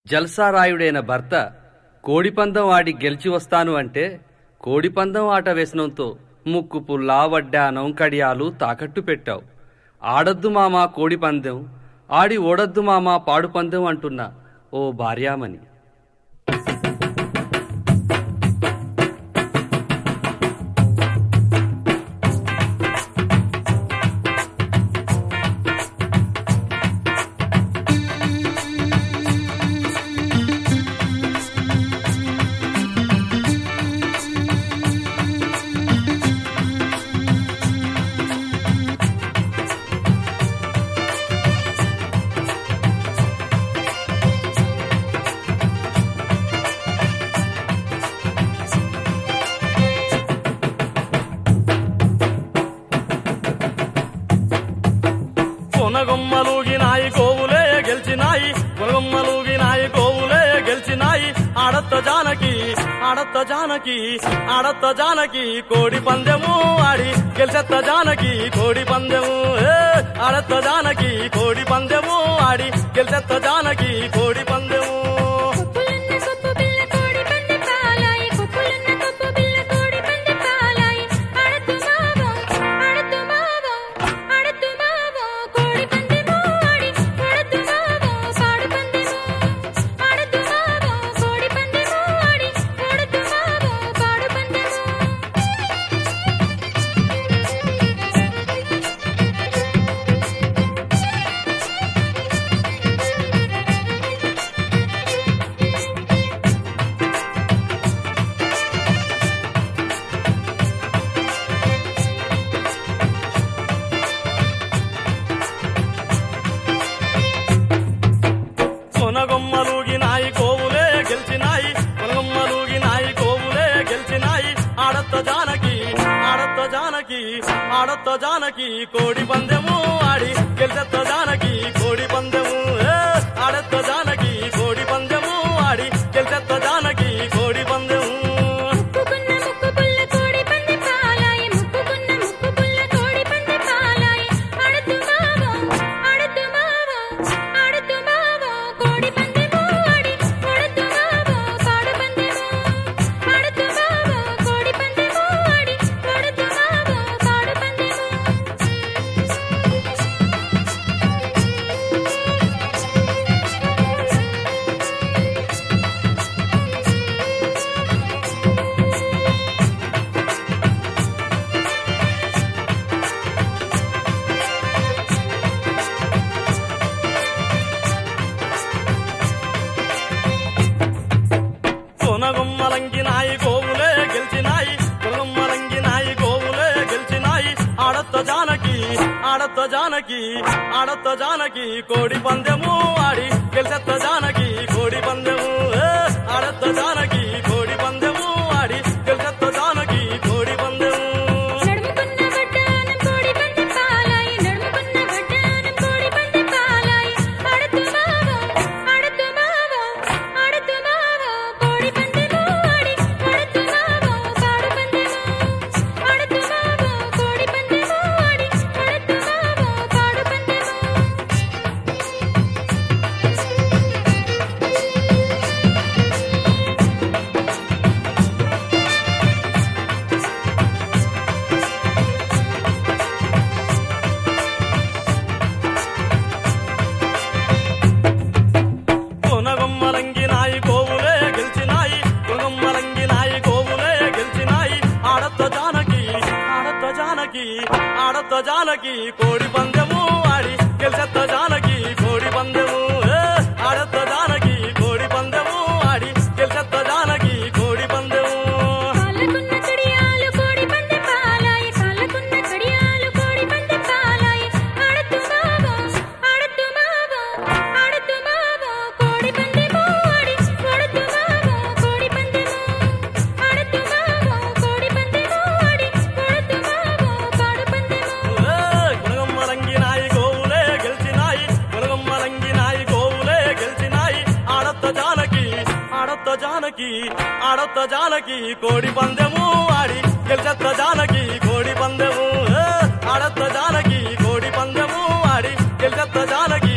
జల్సారాయుడైన భర్త కోడిపందం ఆడి గెలిచి వస్తాను అంటే కోడిపందం ఆట వ్యసనంతో ముక్కు పుల్లా వడ్డానం కడియాలు తాకట్టు పెట్టావు ఆడొద్దు మామా కోడిపందెం ఆడి ఓడొద్దు మామా పాడుపందెం అంటున్న ఓ భార్యామణి కొనగొమ్మలూగినాయి కోవులే గెలిచినాయి కొనగొమ్మలూగినాయి కోవులే గెలిచినాయి ఆడత్త జానకి ఆడత్త జానకి ఆడత్త జానకి కోడి పందెము ఆడి గెలిచెత్త జానకి కోడి పందెము ఏ, ఆడత్త జానకి కోడి పందెము ఆడి గెలిచెత్త జానకి కోడి పందెము కుక్కులున్న కొప్పు బిల్ల కోడి పంది పాలాయి కుక్కులున్న కొప్పు బిల్ల కోడి పంది పాలాయి ఆడతు మావో ఆడతు మావో ఆడతు మావో కోడి పందెము ఆడి ఆడతు మావో పాడు పందెము ఆడతు మావో కోడి పందెము ఆడి ఆడతు మావో పాడు పందెము కొనగొమ్మలూగినాయి కోవులే గెలిచినాయి కొనగొమ్మలూగినాయి కోవులే గెలిచినాయి ఆడత్త జానకి ఆడత్త జానకి ఆడత్త జానకి కోడి పందెము ఆడి గెలిచెత్త జానకి కోడి పందెము ఏ, ఆడత్త జానకి కోడి పందెము ఆడి గెలిచెత్త జానకి కోడి పందెము ముక్కుకున్న ముక్కు పుల్ల కోడి పంది పాలాయి ముక్కుకున్న ముక్కు పుల్ల కోడి పంది పాలాయి ఆడతు మావో ఆడతు మావో ఆడతు మావో కోడి పందెము ఆడి ఆడతు మావో పాడు పందెము ఆడతు మావో కోడి పందెము ఆడి ఆడతు మావో పాడు పందెము కొనగొమ్మలంగినాయి కోవులే గెలిచినాయి కొనగొమ్మలంగినాయి కోవులే గెలిచినాయి ఆడత్త జానకి ఆడత్త జానకి ఆడత్త జానకి కోడి పందెము ఆడి గెలిచెత్త జానకి కోడి పందెము ఏ, ఆడత్త జానకి కోడి పందెము ఆడి గెలిచెత్త జానకి కోడి పందెము నడుముకున్న వడ్డానం కోడి పంది పాలాయి నడుముకున్న వడ్డానం కోడి పంది పాలాయి ఆడతు మావో ఆడతు మావో ఆడతు మావో కోడి పందెము ఆడి ఆడతు మావో పాడు పందెము ఆడతు మావో కోడి పందెము ఆడి ఆడతు మావో పాడు పందెము కొనగొమ్మలంగినాయి కోవులే గెలిచినాయి కొనగొమ్మలంగినాయి కోవులే గెలిచినాయి ఆడత్త జానకి ఆడత్త జానకి ఆడత్త జానకి కోడి పందెము ఆడి గెలిచెత్త జానకి కోడి పందెము ఏ, ఆడత్త జానకి కోడి పందెము ఆడి గెలిచెత్త జానకి కోడి పందెము కాళ్ళకున్న కడియాలు కోడి పంది పాలాయి కాళ్ళకున్న కడియాలు కోడి పంది పాలాయి ఆడతు మావో ఆడతు మావో ఆడతు మావో కోడి పందెము ఆడి ఆడతు మావో కోడి పందెము ఆడతు మావో కోడి పందెము ఆడి ఆడతు మావో పాడు పందెము ఏ, కొనగొమ్మలంగినాయి కోవులే గెలిచినాయి కొనగొమ్మలంగినాయి కోవులే గెలిచినాయి ఆడత్త జానకి ఆడత్త జానకి ఆడత్త జానకి కోడి పందెము ఆడి గెలిచెత్త జానకి కోడి పందెము ఏ, ఆడత్త జానకి కోడి పందెము ఆడి గెలిచెత్త జానకి